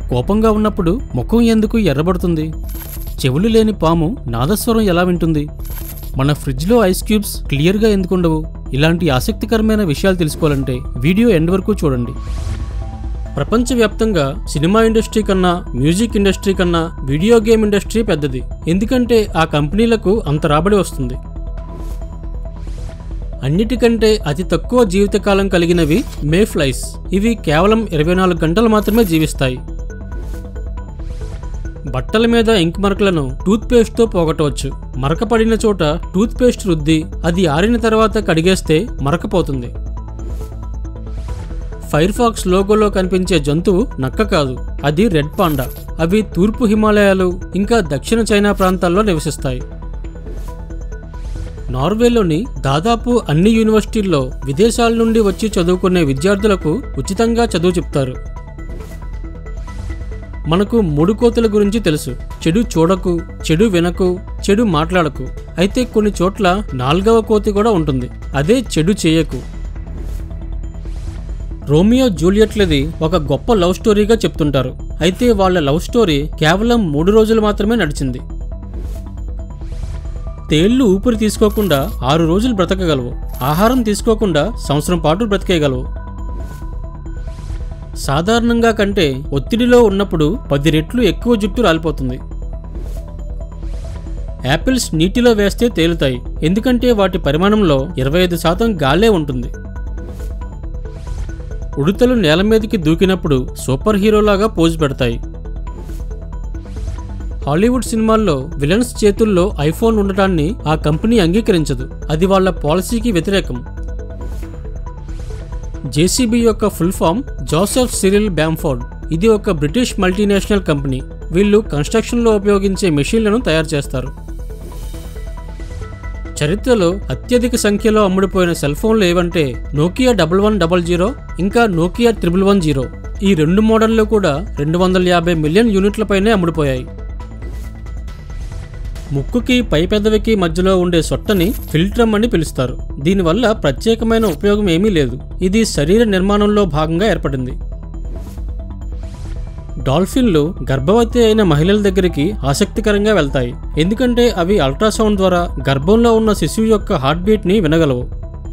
కోపంగా ఉన్నప్పుడు ముఖం ఎందుకు ఎర్రబడుతుంది చెవులు లేని పాము నాదస్వరం ఎలా వింటుంది మన ఫ్రిడ్జ్లో ఐస్ క్యూబ్స్ క్లియర్గా ఎందుకు ఉండవు ఇలాంటి ఆసక్తికరమైన విషయాలు తెలుసుకోవాలంటే వీడియో ఎండ్ వరకు చూడండి ప్రపంచవ్యాప్తంగా సినిమా ఇండస్ట్రీ కన్నా మ్యూజిక్ ఇండస్ట్రీ కన్నా వీడియో గేమ్ ఇండస్ట్రీ పెద్దది ఎందుకంటే ఆ కంపెనీలకు అంత రాబడి వస్తుంది అన్నిటికంటే అతి తక్కువ జీవితకాలం కలిగినవి మే ఫ్లైస్ ఇవి కేవలం ఇరవై నాలుగు గంటలు మాత్రమే జీవిస్తాయి బట్టల మీద ఇంక్ మరకలను టూత్ పేస్ట్తో పోగొట్టవచ్చు మరక పడిన చోట టూత్ పేస్ట్ రుద్ది అది ఆరిన తర్వాత కడిగేస్తే మరకపోతుంది ఫైర్ ఫాక్స్ లోగోలో కనిపించే జంతువు నక్క కాదు అది రెడ్ పాండా అవి తూర్పు హిమాలయాలు ఇంకా దక్షిణ చైనా ప్రాంతాల్లో నివసిస్తాయి నార్వేలోని దాదాపు అన్ని యూనివర్సిటీల్లో విదేశాల నుండి వచ్చి చదువుకునే విద్యార్థులకు ఉచితంగా చదువు చెప్తారు మనకు మూడు కోతుల గురించి తెలుసు చెడు చూడకు చెడు వినకు చెడు మాట్లాడకు అయితే కొన్ని చోట్ల నాల్గవ కోతి కూడా ఉంటుంది అదే చెడు చేయకు రోమియో జూలియట్లది ఒక గొప్ప లవ్ స్టోరీగా చెప్తుంటారు అయితే వాళ్ళ లవ్ స్టోరీ కేవలం మూడు రోజులు మాత్రమే నడిచింది తేళ్లు ఊపిరి తీసుకోకుండా ఆరు రోజులు బ్రతకగలవు ఆహారం తీసుకోకుండా సంవత్సరం పాటు బ్రతికేయగలవు సాధారణంగా కంటే ఒత్తిడిలో ఉన్నప్పుడు పది రెట్లు ఎక్కువ జుట్టు రాలిపోతుంది యాపిల్స్ నీటిలో వేస్తే తేలుతాయి ఎందుకంటే వాటి పరిమాణంలో ఇరవై ఐదు శాతం గాలే ఉంటుంది ఉడతలు నేల మీదకి దూకినప్పుడు సూపర్ హీరోలాగా పోజు పెడతాయి హాలీవుడ్ సినిమాల్లో విలన్స్ చేతుల్లో ఐఫోన్ ఉండటాన్ని ఆ కంపెనీ అంగీకరించదు అది వాళ్ళ పాలసీకి వ్యతిరేకం జేసీబీ యొక్క full form Joseph Cyril Bamford ఇది ఒక బ్రిటిష్ మల్టీనేషనల్ కంపెనీ వీళ్ళు కన్స్ట్రక్షన్లో ఉపయోగించే మెషిన్లను తయారు చేస్తారు చరిత్రలో అత్యధిక సంఖ్యలో అమ్ముడుపోయిన సెల్ ఫోన్లు ఏవంటే Nokia double one double zero ఇంకా నోకియా త్రిబుల్ వన్ జీరో ఈ రెండు మోడళ్లు కూడా రెండు వందల యాభై మిలియన్ యూనిట్లపైనే అమ్ముడుపోయాయి ముక్కుకి పై పెదవికి మధ్యలో ఉండే సొట్టని ఫిల్ట్రమ్ అని పిలుస్తారు దీనివల్ల ప్రత్యేకమైన ఉపయోగం ఏమీ లేదు ఇది శరీర నిర్మాణంలో భాగంగా ఏర్పడింది డాల్ఫిన్లు గర్భవతి అయిన మహిళల దగ్గరికి ఆసక్తికరంగా వెళ్తాయి ఎందుకంటే అవి అల్ట్రాసౌండ్ ద్వారా గర్భంలో ఉన్న శిశువు యొక్క హార్ట్ బీట్ ని వినగలవు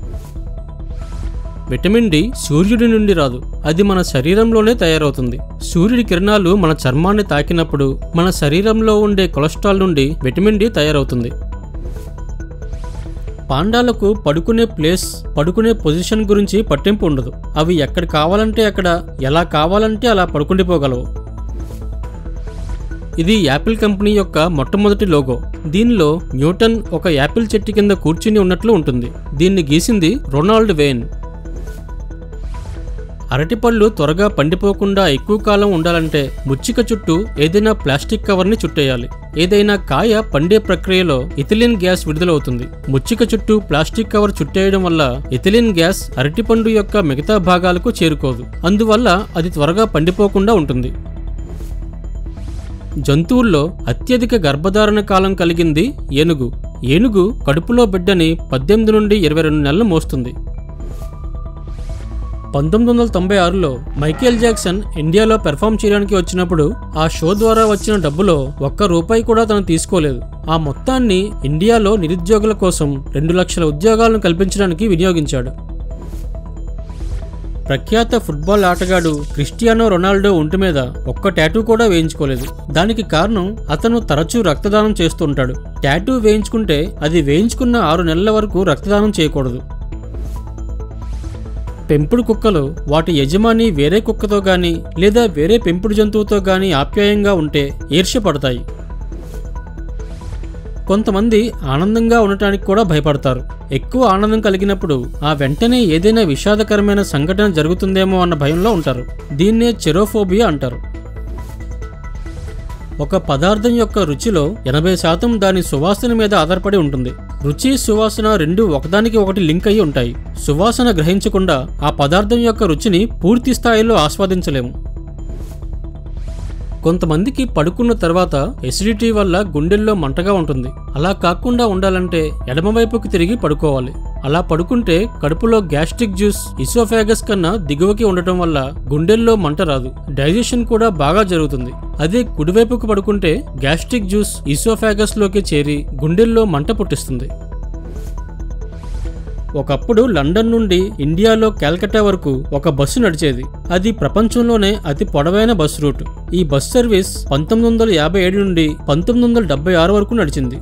విటమిన్ డి సూర్యుడి నుండి రాదు అది మన శరీరంలోనే తయారవుతుంది సూర్యుడి కిరణాలు మన చర్మాన్ని తాకినప్పుడు మన శరీరంలో ఉండే కొలెస్ట్రాల్ నుండి విటమిన్ డి తయారవుతుంది పాండాలకు పడుకునే ప్లేస్ పడుకునే పొజిషన్ గురించి పట్టింపు ఉండదు అవి ఎక్కడ కావాలంటే అక్కడ ఎలా కావాలంటే అలా పడుకుండిపోగలవు ఇది యాపిల్ కంపెనీ యొక్క మొట్టమొదటి లోగో దీనిలో న్యూటన్ ఒక యాపిల్ చెట్టు కింద కూర్చుని ఉన్నట్లు ఉంటుంది దీన్ని గీసింది రొనాల్డ్ వేన్ అరటిపళ్ళు త్వరగా పండిపోకుండా ఎక్కువ కాలం ఉండాలంటే ముచ్చిక చుట్టూ ఏదైనా ప్లాస్టిక్ కవర్ని చుట్టేయాలి ఏదైనా కాయ పండే ప్రక్రియలో ఇథిలిన్ గ్యాస్ విడుదలవుతుంది ముచ్చిక చుట్టూ ప్లాస్టిక్ కవర్ చుట్టేయడం వల్ల ఇథిలిన్ గ్యాస్ అరటిపండు యొక్క మిగతా భాగాలకు చేరుకోదు అందువల్ల అది త్వరగా పండిపోకుండా ఉంటుంది జంతువుల్లో అత్యధిక గర్భధారణ కాలం కలిగింది ఏనుగు ఏనుగు కడుపులో బిడ్డని పద్దెనిమిది నుండి ఇరవై రెండు నెలలు మోస్తుంది పంతొమ్మిది వందల తొంభై ఆరులో మైకేల్ జాక్సన్ ఇండియాలో పెర్ఫామ్ చేయడానికి వచ్చినప్పుడు ఆ షో ద్వారా వచ్చిన డబ్బులో ఒక్క రూపాయి కూడా తను తీసుకోలేదు ఆ మొత్తాన్ని ఇండియాలో నిరుద్యోగుల కోసం రెండు లక్షల ఉద్యోగాలను కల్పించడానికి వినియోగించాడు ప్రఖ్యాత ఫుట్బాల్ ఆటగాడు క్రిస్టియానో రొనాల్డో ఒంటి మీద ఒక్క టాటూ కూడా వేయించుకోలేదు దానికి కారణం అతను తరచూ రక్తదానం చేస్తుంటాడు టాటూ వేయించుకుంటే అది వేయించుకున్న ఆరు నెలల వరకు రక్తదానం చేయకూడదు పెంపుడు కుక్కలు వాటి యజమాని వేరే కుక్కతో గాని లేదా వేరే పెంపుడు జంతువుతో గాని ఆప్యాయంగా ఉంటే ఈర్ష్యపడతాయి కొంతమంది ఆనందంగా ఉండటానికి కూడా భయపడతారు ఎక్కువ ఆనందం కలిగినప్పుడు ఆ వెంటనే ఏదైనా విషాదకరమైన సంఘటన జరుగుతుందేమో అన్న భయంలో ఉంటారు దీన్నే చెరోఫోబియా అంటారు ఒక పదార్థం యొక్క రుచిలో ఎనభై శాతం దాని సువాసన మీద ఆధారపడి ఉంటుంది రుచి సువాసన రెండు ఒకదానికి ఒకటి లింక్ అయి ఉంటాయి సువాసన గ్రహించకుండా ఆ పదార్థం యొక్క రుచిని పూర్తి స్థాయిలో ఆస్వాదించలేము కొంతమందికి పడుకున్న తర్వాత ఎసిడిటీ వల్ల గుండెల్లో మంటగా ఉంటుంది అలా కాకుండా ఉండాలంటే ఎడమవైపుకి తిరిగి పడుకోవాలి అలా పడుకుంటే కడుపులో గ్యాస్ట్రిక్ జ్యూస్ ఇసోఫాగస్ కన్నా దిగువకి ఉండటం వల్ల గుండెల్లో మంట రాదు డైజెషన్ కూడా బాగా జరుగుతుంది అదే కుడివైపుకు పడుకుంటే గ్యాస్ట్రిక్ జ్యూస్ ఇసోఫాగస్ లోకి చేరి గుండెల్లో మంట పుట్టిస్తుంది ఒకప్పుడు లండన్ నుండి ఇండియాలో కాల్కటా వరకు ఒక బస్సు నడిచేది అది ప్రపంచంలోనే అతి పొడవైన బస్ రూట్ ఈ బస్ సర్వీస్ పంతొమ్మిది వందల యాభై ఏడు నుండి పంతొమ్మిది వందల డెబ్బై ఆరు వరకు నడిచింది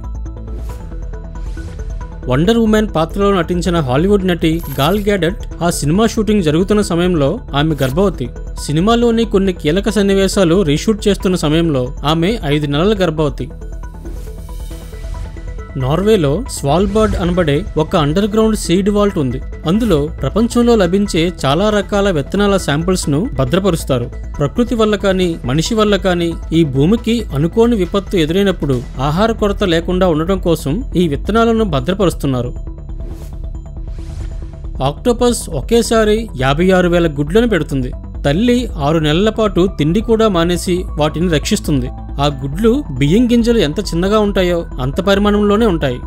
వండర్ ఉమెన్ పాత్రలో నటించిన హాలీవుడ్ నటి గాల్ గ్యాడెట్ ఆ సినిమా షూటింగ్ జరుగుతున్న సమయంలో ఆమె గర్భవతి సినిమాలోని కొన్ని కీలక సన్నివేశాలు రీషూట్ చేస్తున్న సమయంలో ఆమె ఐదు నెలల గర్భవతి నార్వేలో స్వాల్బర్డ్ అనబడే ఒక అండర్ గ్రౌండ్ సీడ్ వాల్ట్ ఉంది అందులో ప్రపంచంలో లభించే చాలా రకాల విత్తనాల శాంపిల్స్ ను భద్రపరుస్తారు ప్రకృతి వల్ల కానీ మనిషి వల్ల కానీ ఈ భూమికి అనుకోని విపత్తు ఎదురైనప్పుడు ఆహార కొరత లేకుండా ఉండటం కోసం ఈ విత్తనాలను భద్రపరుస్తున్నారు ఆక్టోపస్ ఒకేసారి యాభై ఆరు వేల గుడ్లను పెడుతుంది తల్లి ఆరు నెలల పాటు తిండి కూడా మానేసి వాటిని రక్షిస్తుంది ఆ గుడ్లు బియ్యం గింజలు ఎంత చిన్నగా ఉంటాయో అంత పరిమాణంలోనే ఉంటాయి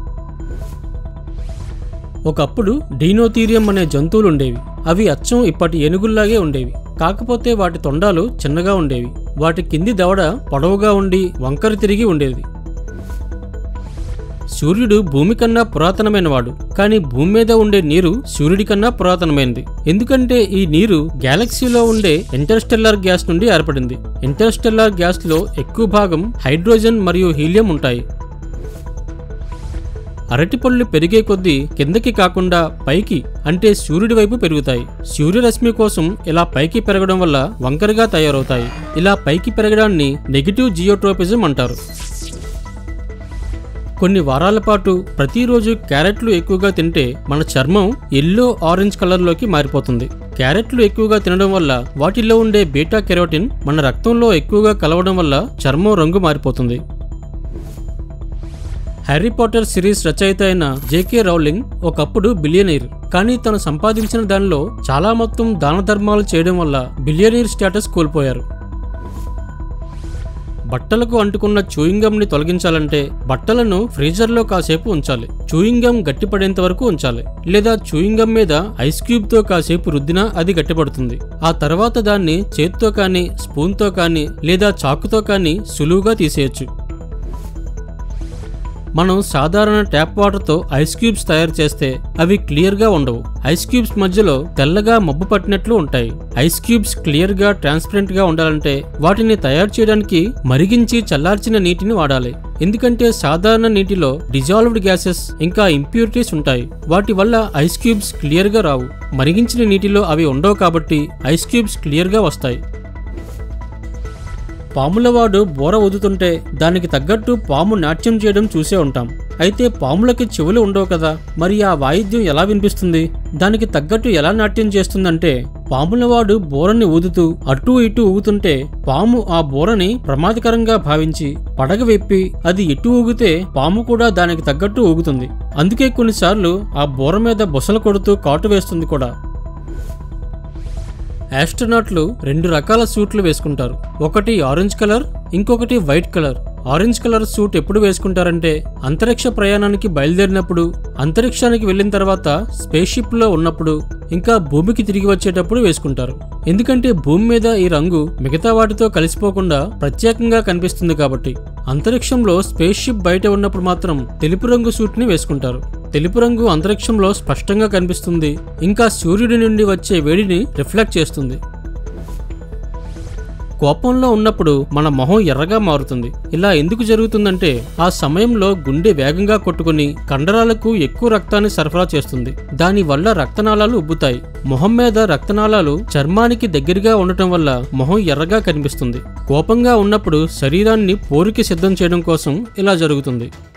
ఒకప్పుడు డీనోథీరియం అనే జంతువులు ఉండేవి అవి అచ్చం ఇప్పటి ఏనుగుల్లాగే ఉండేవి కాకపోతే వాటి తొండాలు చిన్నగా ఉండేవి వాటి కింది దవడ పొడవుగా ఉండి వంకర తిరిగి ఉండేది సూర్యుడు భూమి కన్నా పురాతనమైనవాడు కానీ భూమి మీద ఉండే నీరు సూర్యుడి కన్నా పురాతనమైనది ఎందుకంటే ఈ నీరు గ్యాలక్సీలో ఉండే ఇంటర్స్టెల్లార్ గ్యాస్ నుండి ఏర్పడింది ఇంటర్స్టెల్లార్ గ్యాస్ లో ఎక్కువ భాగం హైడ్రోజన్ మరియు హీలియం ఉంటాయి అరటిపళ్ళు పెరిగే కొద్దీ కిందకి కాకుండా పైకి అంటే సూర్యుడి వైపు పెరుగుతాయి సూర్యరశ్మి కోసం ఇలా పైకి పెరగడం వల్ల వంకరగా తయారవుతాయి ఇలా పైకి పెరగడాన్ని నెగిటివ్ జియోట్రోపిజం అంటారు కొన్ని వారాల పాటు ప్రతిరోజు క్యారెట్లు ఎక్కువగా తింటే మన చర్మం ఎల్లో ఆరెంజ్ కలర్లోకి మారిపోతుంది క్యారెట్లు ఎక్కువగా తినడం వల్ల వాటిలో ఉండే బీటా కెరోటిన్ మన రక్తంలో ఎక్కువగా కలవడం వల్ల చర్మం రంగు మారిపోతుంది హ్యారీ పాటర్ సిరీస్ రచయిత అయిన జేకే రౌలింగ్ ఒకప్పుడు బిలియనీర్ కానీ తను సంపాదించిన దానిలో చాలా మొత్తం దాన ధర్మాలు చేయడం వల్ల బిలియనీర్ స్టేటస్ కోల్పోయారు బట్టలకు అంటుకున్న చూయింగంని తొలగించాలంటే బట్టలను ఫ్రీజర్లో కాసేపు ఉంచాలి చూయింగం గట్టిపడేంత వరకు ఉంచాలి లేదా చూయింగం మీద ఐస్ క్యూబ్ తో కాసేపు రుద్దినా అది గట్టిపడుతుంది ఆ తర్వాత దాన్ని చేత్తో కానీ స్పూన్తో కానీ లేదా చాకుతో కానీ సులువుగా తీసేయచ్చు మనం సాధారణ ట్యాప్ వాటర్తో ఐస్ క్యూబ్స్ తయారు చేస్తే అవి క్లియర్గా ఉండవు ఐస్ క్యూబ్స్ మధ్యలో తెల్లగా మబ్బు పట్టినట్లు ఉంటాయి ఐస్ క్యూబ్స్ క్లియర్గా ట్రాన్స్పరెంట్గా ఉండాలంటే వాటిని తయారు చేయడానికి మరిగించి చల్లార్చిన నీటిని వాడాలి ఎందుకంటే సాధారణ నీటిలో డిజాల్వ్డ్ గ్యాసెస్ ఇంకా ఇంప్యూరిటీస్ ఉంటాయి వాటి వల్ల ఐస్ క్యూబ్స్ క్లియర్గా రావు మరిగించిన నీటిలో అవి ఉండవు కాబట్టి ఐస్ క్యూబ్స్ క్లియర్గా వస్తాయి పాములవాడు బోర ఊదుతుంటే దానికి తగ్గట్టు పాము నాట్యం చేయడం చూసే ఉంటాం అయితే పాములకి చెవులు ఉండవు కదా మరి ఆ వాయిద్యం ఎలా వినిపిస్తుంది దానికి తగ్గట్టు ఎలా నాట్యం చేస్తుందంటే పాములవాడు బోరని ఊదుతూ అటూ ఇటూ ఊగుతుంటే పాము ఆ బోరని ప్రమాదకరంగా భావించి పడగ విప్పి అది ఎటు ఊగితే పాము కూడా దానికి తగ్గట్టు ఊగుతుంది అందుకే కొన్నిసార్లు ఆ బోర మీద బొసలు కొడుతూ కాటు వేస్తుంది కూడా ఆస్ట్రోనాట్లు రెండు రకాల సూట్లు వేసుకుంటారు ఒకటి ఆరెంజ్ కలర్ ఇంకొకటి white colour orange colour suit ఎప్పుడు వేసుకుంటారంటే అంతరిక్ష ప్రయాణానికి బయలుదేరినప్పుడు అంతరిక్షానికి వెళ్ళిన తర్వాత స్పేస్ షిప్ లో ఉన్నప్పుడు ఇంకా భూమికి తిరిగి వచ్చేటప్పుడు వేసుకుంటారు ఎందుకంటే భూమి మీద ఈ రంగు మిగతా వాటితో కలిసిపోకుండా ప్రత్యేకంగా కనిపిస్తుంది కాబట్టి అంతరిక్షంలో స్పేస్ షిప్ బయట ఉన్నప్పుడు మాత్రం తెలుపు రంగు సూట్ ని వేసుకుంటారు తెలుపు రంగు అంతరిక్షంలో స్పష్టంగా కనిపిస్తుంది ఇంకా సూర్యుడి నుండి వచ్చే వేడిని రిఫ్లెక్ట్ చేస్తుంది కోపంలో ఉన్నప్పుడు మన మొహం ఎర్రగా మారుతుంది ఇలా ఎందుకు జరుగుతుందంటే ఆ సమయంలో గుండె వేగంగా కొట్టుకుని కండరాలకు ఎక్కువ రక్తాన్ని సరఫరా చేస్తుంది దాని వల్ల రక్తనాళాలు ఉబ్బుతాయి మొహం మీద రక్తనాళాలు చర్మానికి దగ్గరగా ఉండటం వల్ల మొహం ఎర్రగా కనిపిస్తుంది కోపంగా ఉన్నప్పుడు శరీరాన్ని పోరుకి సిద్ధం చేయడం కోసం ఇలా జరుగుతుంది